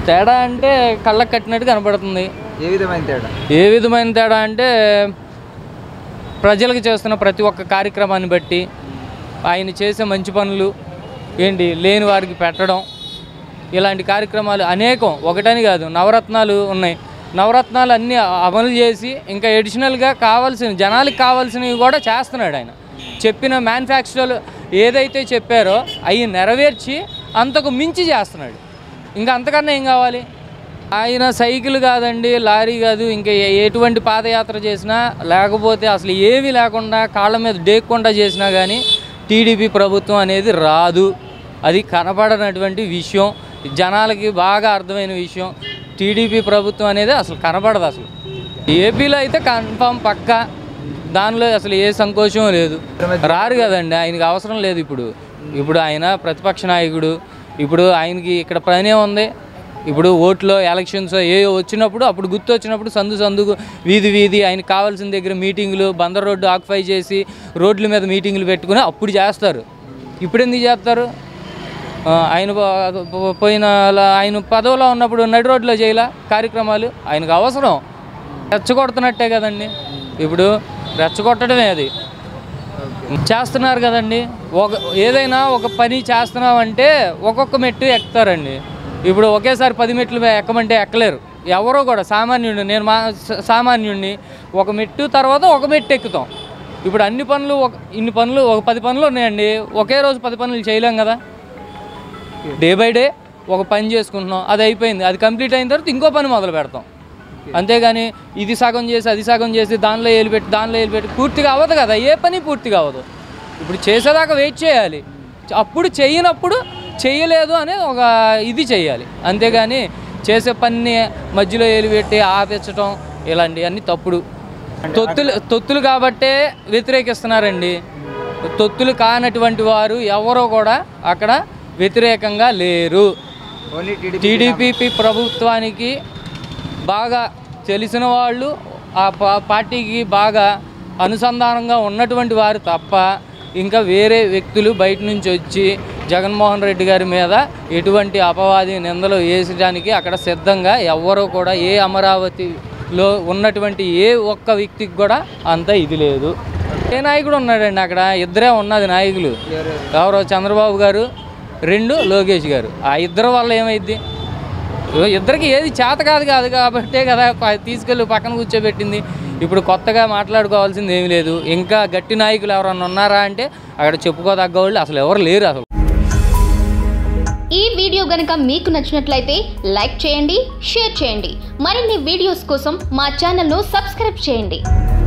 తేడా అంటే కళ్ళకు కట్టినట్టు కనపడుతుంది ఏ విధమైన తేడా ఏ విధమైన తేడా అంటే ప్రజలకు చేస్తున్న ప్రతి ఒక్క కార్యక్రమాన్ని బట్టి ఆయన చేసే మంచి పనులు ఏంటి లేని వారికి పెట్టడం ఇలాంటి కార్యక్రమాలు అనేకం ఒకటని కాదు నవరత్నాలు ఉన్నాయి నవరత్నాలు అన్నీ అమలు చేసి ఇంకా ఎడిషనల్గా కావాల్సిన జనాలకు కావాల్సినవి కూడా చేస్తున్నాడు ఆయన చెప్పిన మ్యానుఫ్యాక్చరర్లు ఏదైతే చెప్పారో అవి నెరవేర్చి అంతకు మించి చేస్తున్నాడు ఇంకా అంతకన్నా ఏం కావాలి ఆయన సైకిల్ కాదండి లారీ కాదు ఇంకా ఏ- ఎటువంటి పాదయాత్ర చేసినా లేకపోతే అసలు ఏమీ లేకుండా కాళ్ళ మీద డేక్కుండా చేసినా కానీ టీడీపీ ప్రభుత్వం అనేది రాదు అది కనపడనటువంటి విషయం జనాలకి బాగా అర్థమైన విషయం టీడీపీ ప్రభుత్వం అనేది అసలు కనపడదు అసలు ఏపీలో అయితే కన్ఫామ్ పక్కా దానిలో అసలు ఏ సంకోచం లేదు రారు కదండి ఆయనకి అవసరం లేదు ఇప్పుడు ఇప్పుడు ఆయన ప్రతిపక్ష నాయకుడు ఇప్పుడు ఆయనకి ఇక్కడ పనే ఉంది ఇప్పుడు ఓట్లో ఎలక్షన్స్ ఏ వచ్చినప్పుడు అప్పుడు గుర్తు వచ్చినప్పుడు సందు సందుకు వీధి వీధి ఆయనకి కావాల్సిన దగ్గర మీటింగులు బందర్ రోడ్డు ఆక్యుపై చేసి రోడ్ల మీద మీటింగులు పెట్టుకుని అప్పుడు చేస్తారు ఇప్పుడు ఎందుకు చేస్తారు ఆ, ఆయన పో- పో- పోయిన లా- ఆయన పదవిలో ఉన్నప్పుడు నడి రోడ్లో చేయాల కార్యక్రమాలు ఆయనకు అవసరం రెచ్చగొడుతున్నట్టే కదండి ఇప్పుడు రెచ్చగొట్టడమే అది చేస్తున్నారు కదండి ఒక ఏదైనా ఒక పని చేస్తున్నామంటే ఒక్కొక్క మెట్టు ఎక్కుతారండి ఇప్పుడు ఒకేసారి పది మెట్లు ఎక్కమంటే ఎక్కలేరు ఎవరో కూడా సామాన్యుడిని నేను మా స- సామాన్యుడిని ఒక మెట్టు తర్వాత ఒక మెట్టు ఎక్కుతాం ఇప్పుడు అన్ని పనులు ఒక ఇన్ని పనులు ఒక పది పనులు ఉన్నాయండి ఒకే రోజు పది పనులు చేయలేం కదా డే బై డే ఒక పని చేసుకుంటున్నాం అది అయిపోయింది అది కంప్లీట్ అయిన తర్వాత ఇంకో పని మొదలు పెడతాం అంతేగాని ఇది సగం చేసి అది సగం చేసి దానిలో ఏలు పెట్టి దానిలో ఏలు పెట్టి పూర్తిగా అవ్వదు కదా ఏ పని పూర్తిగా అవ్వదు ఇప్పుడు చేసేదాకా వెయిట్ చేయాలి అప్పుడు చేయనప్పుడు చేయలేదు అనే ఒక ఇది చేయాలి అంతేగాని చేసే పని మధ్యలో ఏలు పెట్టి ఆపించటం ఇలాంటివన్నీ తప్పుడు తొత్తులు తొత్తులు కాబట్టే వ్యతిరేకిస్తున్నారండి తొత్తులు కానటువంటి వారు ఎవరో కూడా అక్కడ వ్యతిరేకంగా లేరు ఓన్లీ టీడీపీ టీడీపీ ప్రభుత్వానికి బాగా తెలిసిన వాళ్ళు ఆ పా- పార్టీకి బాగా అనుసంధానంగా ఉన్నటువంటి వారు తప్ప ఇంకా వేరే వ్యక్తులు బయట నుంచి వచ్చి జగన్మోహన్ రెడ్డి గారి మీద ఎటువంటి అపవాది నిందలు వేసడానికి అక్కడ సిద్ధంగా ఎవ్వరూ కూడా ఏ అమరావతిలో ఉన్నటువంటి ఏ ఒక్క వ్యక్తికి కూడా అంత ఇది లేదు ఏ నాయకుడు ఉన్నాడండి అక్కడ ఇద్దరే ఉన్నది నాయకులు ఎవరు ఎవరో చంద్రబాబు గారు రెండు లోకేష్ గారు ఆ ఇద్దరు వల్ల ఏమైద్ది ఇగో ఇద్దరికి ఏది చేత కాదు కాదు కాబట్టే కదా ప- తీసుకెళ్ళి పక్కన కూర్చోబెట్టింది ఇప్పుడు కొత్తగా మాట్లాడుకోవాల్సింది ఏమీ లేదు ఇంకా గట్టి నాయకులు ఎవరన్నా ఉన్నారా అంటే అక్కడ చెప్పుకోదగ్గ వాళ్ళు అసలు ఎవరు లేరు అసలు ఈ వీడియో గనక మీకు నచ్చినట్లయితే లైక్ చేయండి షేర్ చేయండి మరిన్ని వీడియోస్ కోసం మా ఛానల్ను సబ్స్క్రైబ్ చేయండి